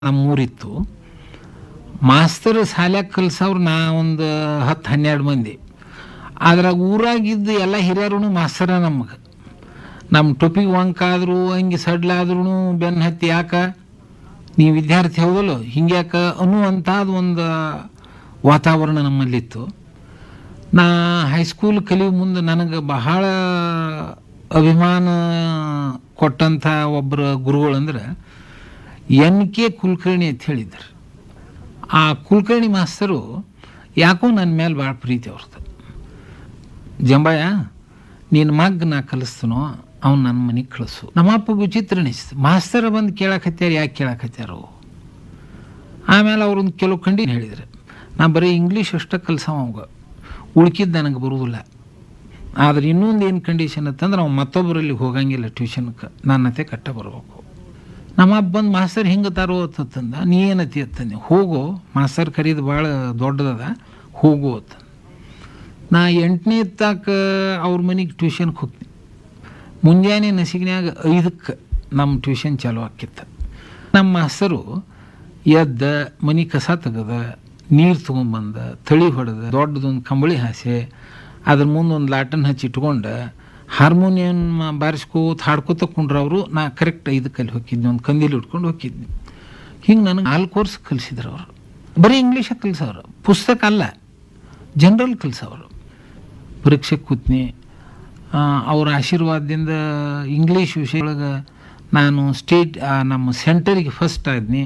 ನಮ್ಮೂರಿತ್ತು master ಶಾಲ್ಯಾಗ ಕಲ್ಸವ್ರು ನಾ ಒಂದು ಹತ್ತು ಹನ್ನೆರಡು ಮಂದಿ ಅದ್ರಾಗ ಊರಾಗಿದ್ದು ಎಲ್ಲ ಹಿರಿಯರು ಮಾಸ್ತರ ನಮಗೆ ನಮ್ಮ ಟೊಪಿಗೆ ವಂಕ ಆದರೂ ಹಂಗೆ ಸಡ್ಲಾದ್ರೂ ಬೆನ್ನು ಹತ್ತಿ ಯಾಕ ನೀವು ವಿದ್ಯಾರ್ಥಿ ಹೌದಲ್ಲ ಹಿಂಗ್ಯಾಕ ಅನ್ನುವಂಥದ್ದು ಒಂದು ವಾತಾವರಣ ನಮ್ಮಲ್ಲಿತ್ತು ನಾ ಹೈಸ್ಕೂಲ್ ಕಲಿಯೋ ಮುಂದೆ ನನಗೆ ಬಹಳ ಅಭಿಮಾನ ಕೊಟ್ಟಂಥ ಒಬ್ಬರ ಗುರುಗಳಂದ್ರೆ ಎನ್ ಕೆ ಕುಲಕರ್ಣಿ ಅಂತ ಹೇಳಿದ್ರು ಆ ಕುಲಕರ್ಣಿ ಮಾಸ್ತರು ಯಾಕೋ ನನ್ನ ಮೇಲೆ ಭಾಳ ಪ್ರೀತಿ ಅವ್ರದ್ದು ಜಂಬಾಯ ನಿನ್ನ ಮಗ್ ನಾ ಕಲಿಸ್ತನೋ ಅವ್ನು ನನ್ನ ಮನೆಗೆ ಕಳಿಸು ನಮ್ಮಪ್ಪಗೆ ವಿಚಿತ್ರ ಅನಿಸ್ತು ಮಾಸ್ತರ ಬಂದು ಕೇಳಕತ್ಯಾರ ಯಾಕೆ ಕೇಳಕತ್ಯಾರು ಆಮೇಲೆ ಅವ್ರೊಂದು ಕೆಲವು ಕಂಡಿನ ಹೇಳಿದ್ರು ನಾ ಬರೀ ಇಂಗ್ಲೀಷ್ ಅಷ್ಟೇ ಕಲ್ಸವ ಅವಾಗ ಉಳ್ಕಿದ್ದು ನನಗೆ ಬರುವುದಿಲ್ಲ ಆದ್ರೆ ಇನ್ನೊಂದು ಏನು ಕಂಡೀಷನ್ ಅಂತಂದ್ರೆ ಅವ್ನು ಮತ್ತೊಬ್ಬರಲ್ಲಿ ಹೋಗಂಗಿಲ್ಲ ಟ್ಯೂಷನ್ಗೆ ನನ್ನ ಅತ್ತೆ ಕಟ್ಟ ಬರಬೇಕು ನಮ್ಮ ಅಪ್ಪ ಬಂದು ಮಾಸ್ತರ್ ಹಿಂಗೆ ತಾರೋ ಅಂತಂದ ನೀ ಏನತಿ ಅಂತಂದೆ ಹೋಗು ಮಾಸ್ತರ್ ಕರೀದು ಭಾಳ ದೊಡ್ಡದದ ಹೋಗು ಅಂತ ನಾ ಎಂಟನೇ ತಾಕ ಅವ್ರ ಮನೆಗೆ ಟ್ಯೂಷನ್ಗೆ ಹೋಗ್ತೀನಿ ಮುಂಜಾನೆ ನಸಿಗಿನ್ಯಾಗ ಐದಕ್ಕೆ ನಮ್ಮ ಟ್ಯೂಷನ್ ಚಾಲು ಆಕಿತ್ತು ನಮ್ಮ ಮಾಸ್ತರು ಎದ್ದ ಮನೆ ಕಸ ತೆಗೆದ ನೀರು ತೊಗೊಂಬಂದ ತಳಿ ಹೊಡೆದ ದೊಡ್ಡದೊಂದು ಕಂಬಳಿ ಹಾಸೆ ಅದ್ರ ಮುಂದೆ ಒಂದು ಲಾಟನ್ ಹಚ್ಚಿ ಇಟ್ಕೊಂಡು ಹಾರ್ಮೋನಿಯಂ ಬಾರಿಸ್ಕೋತ ಹಾಡ್ಕೋತ ಕುಂಡ್ರವರು ನಾ ಕರೆಕ್ಟ್ ಐದಕ್ಕೆ ಅಲ್ಲಿ ಹೋಗಿದ್ನಿ ಒಂದು ಕಂದೀಲಿ ಇಟ್ಕೊಂಡು ಹೋಗಿದ್ನಿ ಹಿಂಗೆ ನನಗೆ ನಾಲ್ಕು ಕೋರ್ಸ್ ಕಲಿಸಿದ್ರು ಅವರು ಬರೀ ಇಂಗ್ಲೀಷಾಗ ಕಲಿಸೋರು ಪುಸ್ತಕ ಅಲ್ಲ ಜನರಲ್ ಕಲಿಸೋರು ಪರೀಕ್ಷೆಗೆ ಕೂತ್ನಿ ಅವ್ರ ಆಶೀರ್ವಾದದಿಂದ ಇಂಗ್ಲೀಷ್ ವಿಷಯೊಳಗೆ ನಾನು ಸ್ಟೇಟ್ ನಮ್ಮ ಸೆಂಟರಿಗೆ ಫಸ್ಟ್ ಆದ್ನಿ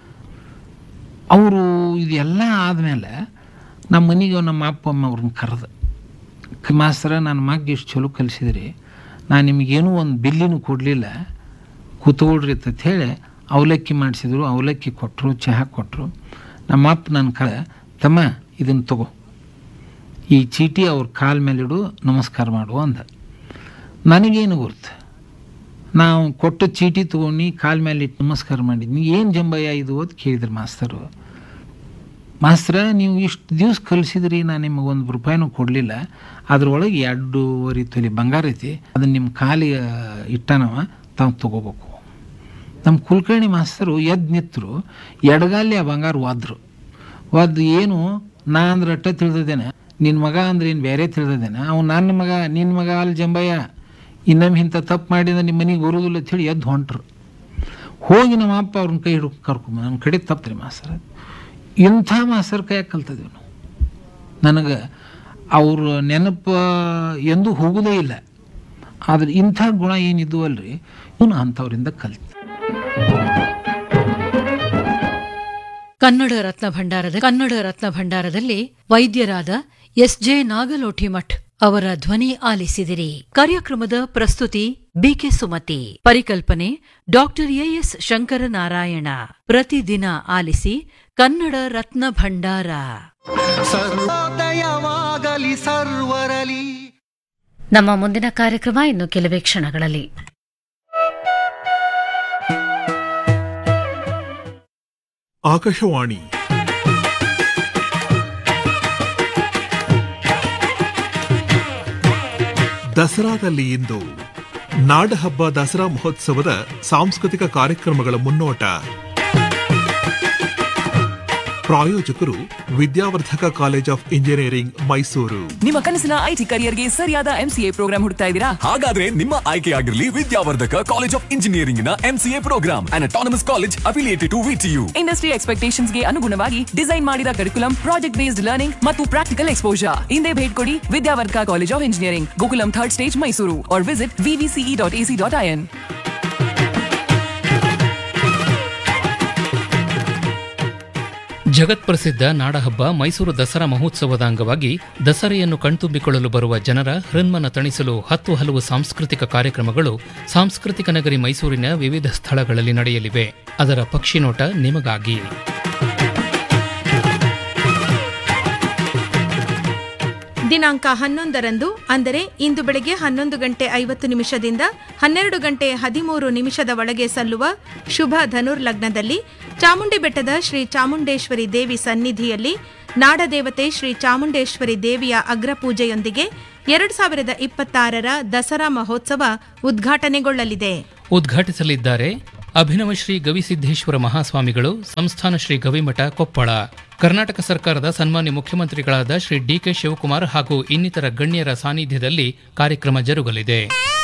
ಅವರು ಇದೆಲ್ಲ ಆದಮೇಲೆ ನಮ್ಮ ಮನೆಗೆ ನಮ್ಮ ಅಪ್ಪ ಅಮ್ಮ ಅವ್ರನ್ನ ಕರೆದ ಮಾಸ್ತರ ನನ್ನ ಮಗ ಎಷ್ಟು ಚಲೋ ಕಲಿಸಿದ್ರಿ ನಾನು ನಿಮಗೇನೂ ಒಂದು ಬಿಲ್ಲಿನೂ ಕೊಡಲಿಲ್ಲ ಕೂತ್ಕೊಳ್ರಿ ಅಂತ ಹೇಳಿ ಅವಲಕ್ಕಿ ಮಾಡಿಸಿದ್ರು ಅವಲಕ್ಕಿ ಕೊಟ್ಟರು ಚಹಾ ಕೊಟ್ಟರು ನಮ್ಮ ಅಪ್ಪ ನನ್ನ ಕ ತಮ್ಮ ಇದನ್ನು ತಗೋ ಈ ಚೀಟಿ ಅವ್ರ ಕಾಲ ಮೇಲಿಡು ನಮಸ್ಕಾರ ಮಾಡು ಅಂದ ನನಗೇನು ಗುರ್ತು ನಾವು ಕೊಟ್ಟ ಚೀಟಿ ತೊಗೊಂಡು ಕಾಲ ಮೇಲೆ ಇಟ್ಟು ನಮಸ್ಕಾರ ಮಾಡಿದ್ನಿ ಏನು ಜಂಬಯ್ಯ ಇದು ಅಂತ ಕೇಳಿದ್ರು ಮಾಸ್ತರು ಮಾಸ್ತರ ನೀವು ಇಷ್ಟು ದಿವ್ಸ ಕಲಿಸಿದ್ರಿ ನಾನು ನಿಮಗೆ ಒಂದು ರೂಪಾಯಿನೂ ಕೊಡಲಿಲ್ಲ ಅದ್ರೊಳಗೆ ಎರಡೂವರೆ ತೊಲಿ ಬಂಗಾರ ಐತಿ ಅದನ್ನು ನಿಮ್ಮ ಕಾಲಿಗೆ ಇಟ್ಟನವ ತಾವು ತೊಗೋಬೇಕು ನಮ್ಮ ಕುಲಕರ್ಣಿ ಮಾಸ್ತರು ಎದ್ದು ನಿಂತರು ಎಡಗಾಲಿ ಆ ಬಂಗಾರ ಒದ್ರು ಒದ್ದು ಏನು ನಾ ಅಂದ್ರೆ ಅಟ್ಟ ತಿಳಿದೇನೆ ನಿನ್ನ ಮಗ ಅಂದ್ರೆ ಏನು ಬೇರೆ ತಿಳಿದೇನೆ ಅವ್ನು ನನ್ನ ಮಗ ನಿನ್ನ ಮಗ ಅಲ್ಲಿ ಜಂಬಯ್ಯ ಇನ್ನೊಮ್ಮೆ ಇಂಥ ತಪ್ಪು ಮಾಡಿದ ನಿಮ್ಮ ಮನೆಗೆ ಬರೋದಿಲ್ಲ ಅಂತ ಹೇಳಿ ಎದ್ದು ಹೊಂಟ್ರು ಹೋಗಿ ನಮ್ಮ ಅಪ್ಪ ಅವ್ರನ್ನ ಕೈ ಹಿಡ್ಕೊ ಕರ್ಕೊಂಬ ನನ್ನ ಕಡೆ ತಪ್ಪ್ರಿ ಮಾಸ್ತರ್ ಇಂಥ ಮಾಸ್ತರ್ ಕೈಯಾಗ ಕಲ್ತಿದ್ವಿ ನಾವು ನನಗೆ ಅವ್ರ ನೆನಪು ಎಂದೂ ಹೋಗೋದೇ ಇಲ್ಲ ಆದ್ರೆ ಇಂಥ ಗುಣ ಏನಿದ್ವು ಅಲ್ರಿ ಇವನು ಅಂಥವ್ರಿಂದ ಕಲ್ತು ಕನ್ನಡ ರತ್ನ ಭಂಡಾರದ ಕನ್ನಡ ರತ್ನ ಭಂಡಾರದಲ್ಲಿ ವೈದ್ಯರಾದ ಎಸ್ ಜೆ ನಾಗಲೋಠಿಮಠ್ ಅವರ ಧ್ವನಿ ಆಲಿಸಿದಿರಿ ಕಾರ್ಯಕ್ರಮದ ಪ್ರಸ್ತುತಿ ಬಿಕೆ ಸುಮತಿ ಪರಿಕಲ್ಪನೆ ಡಾಕ್ಟರ್ ಎಎಸ್ ಶಂಕರನಾರಾಯಣ ಪ್ರತಿದಿನ ಆಲಿಸಿ ಕನ್ನಡ ರತ್ನ ಭಂಡಾರ ಸರ್ವೋದಯವಾಗಲಿ ಸರ್ವರಲಿ ನಮ್ಮ ಮುಂದಿನ ಕಾರ್ಯಕ್ರಮ ಇನ್ನು ಕೆಲವೇ ಕ್ಷಣಗಳಲ್ಲಿ ಆಕಾಶವಾಣಿ ದಸರಾದಲ್ಲಿ ಇಂದು ನಾಡಹಬ್ಬ ದಸರಾ ಮಹೋತ್ಸವದ ಸಾಂಸ್ಕೃತಿಕ ಕಾರ್ಯಕ್ರಮಗಳ ಮುನ್ನೋಟ ಪ್ರಾಯೋಜಕರು Vidyavardhaka college of engineering Mysuru ನಿಮ್ಮ ಕನಸಿನ ಐಟಿ ಕರಿಯರ್ಗೆ ಸರಿಯಾದ ಎಂಸಿಎ ಪ್ರೋಗ್ರಾಂ ಹುಡುಕ್ತಾ ಇದ್ದೀರಾ ಹಾಗಾದ್ರೆ ನಿಮ್ಮ ಆಯ್ಕೆಯಾಗಿರಲಿ ವಿದ್ಯಾವರ್ಧಕ ಕಾಲೇಜ್ ಆಫ್ ಇಂಜಿನಿಯರಿಂಗ್ ನ MCA program and autonomous college affiliated to VTU industry expectations ಗೆ ಅನುಗುಣವಾಗಿ ಡಿಸೈನ್ ಮಾಡಿದ ಕರಿಕುಲಂ ಪ್ರಾಜೆಕ್ಟ್ ಬೇಸ್ಡ್ ಲರ್ನಿಂಗ್ ಮತ್ತು ಪ್ರಾಕ್ಟಿಕಲ್ ಎಕ್ಸ್ಪೋಜರ್ ಹಿಂದೆ ಭೇಟಿ ಕೊಡಿ Vidyavardhaka college of engineering Gokulam third stage Mysuru or visit VVCE dot AC dot IN ಜಗತ್ಪ್ರಸಿದ್ಧ ನಾಡಹಬ್ಬ ಮೈಸೂರು ದಸರಾ ಮಹೋತ್ಸವದ ಅಂಗವಾಗಿ ದಸರೆಯನ್ನು ಕಣ್ತುಂಬಿಕೊಳ್ಳಲು ಬರುವ ಜನರ ಹೃನ್ಮನ ತಣಿಸಲು ಹತ್ತು ಹಲವು ಸಾಂಸ್ಕೃತಿಕ ಕಾರ್ಯಕ್ರಮಗಳು ಸಾಂಸ್ಕೃತಿಕ ನಗರಿ ಮೈಸೂರಿನ ವಿವಿಧ ಸ್ಥಳಗಳಲ್ಲಿ ನಡೆಯಲಿವೆ ಅದರ ಪಕ್ಷಿನೋಟ ನಿಮಗಾಗಿ ದಿನಾಂಕ ಹನ್ನೊಂದರಂದು ಅಂದರೆ ಇಂದು ಬೆಳಗ್ಗೆ ಹನ್ನೊಂದು ಗಂಟೆ ಐವತ್ತು ನಿಮಿಷದಿಂದ ಹನ್ನೆರಡು ಗಂಟೆ ಹದಿಮೂರು ನಿಮಿಷದ ಒಳಗೆ ಸಲ್ಲುವ ಶುಭ ಧನುರ್ಲಗ್ನದಲ್ಲಿ ಚಾಮುಂಡಿ ಬೆಟ್ಟದ ಶ್ರೀ ಚಾಮುಂಡೇಶ್ವರಿ ದೇವಿ ಸನ್ನಿಧಿಯಲ್ಲಿ ನಾಡದೇವತೆ ಶ್ರೀ ಚಾಮುಂಡೇಶ್ವರಿ ದೇವಿಯ ಅಗ್ರಪೂಜೆಯೊಂದಿಗೆ ಎರಡು ಸಾವಿರದ ಇಪ್ಪತ್ತಾರರ ದಸರಾ ಮಹೋತ್ಸವ ಉದ್ಘಾಟನೆಗೊಳ್ಳಲಿದೆ ಉದ್ಘಾಟಿಸಲಿದ್ದಾರೆ ಅಭಿನವ ಶ್ರೀ ಗವಿಸಿದ್ದೇಶ್ವರ ಮಹಾಸ್ವಾಮಿಗಳು ಸಂಸ್ಥಾನ ಶ್ರೀ ಗವಿಮಠ ಕೊಪ್ಪಳ ಕರ್ನಾಟಕ ಸರ್ಕಾರದ ಸನ್ಮಾನ್ಯ ಮುಖ್ಯಮಂತ್ರಿಗಳಾದ ಶ್ರೀ ಡಿಕೆ ಶಿವಕುಮಾರ್ ಹಾಗೂ ಇನ್ನಿತರ ಗಣ್ಯರ ಸಾನ್ನಿಧ್ಯದಲ್ಲಿ ಕಾರ್ಯಕ್ರಮ ಜರುಗಲಿದೆ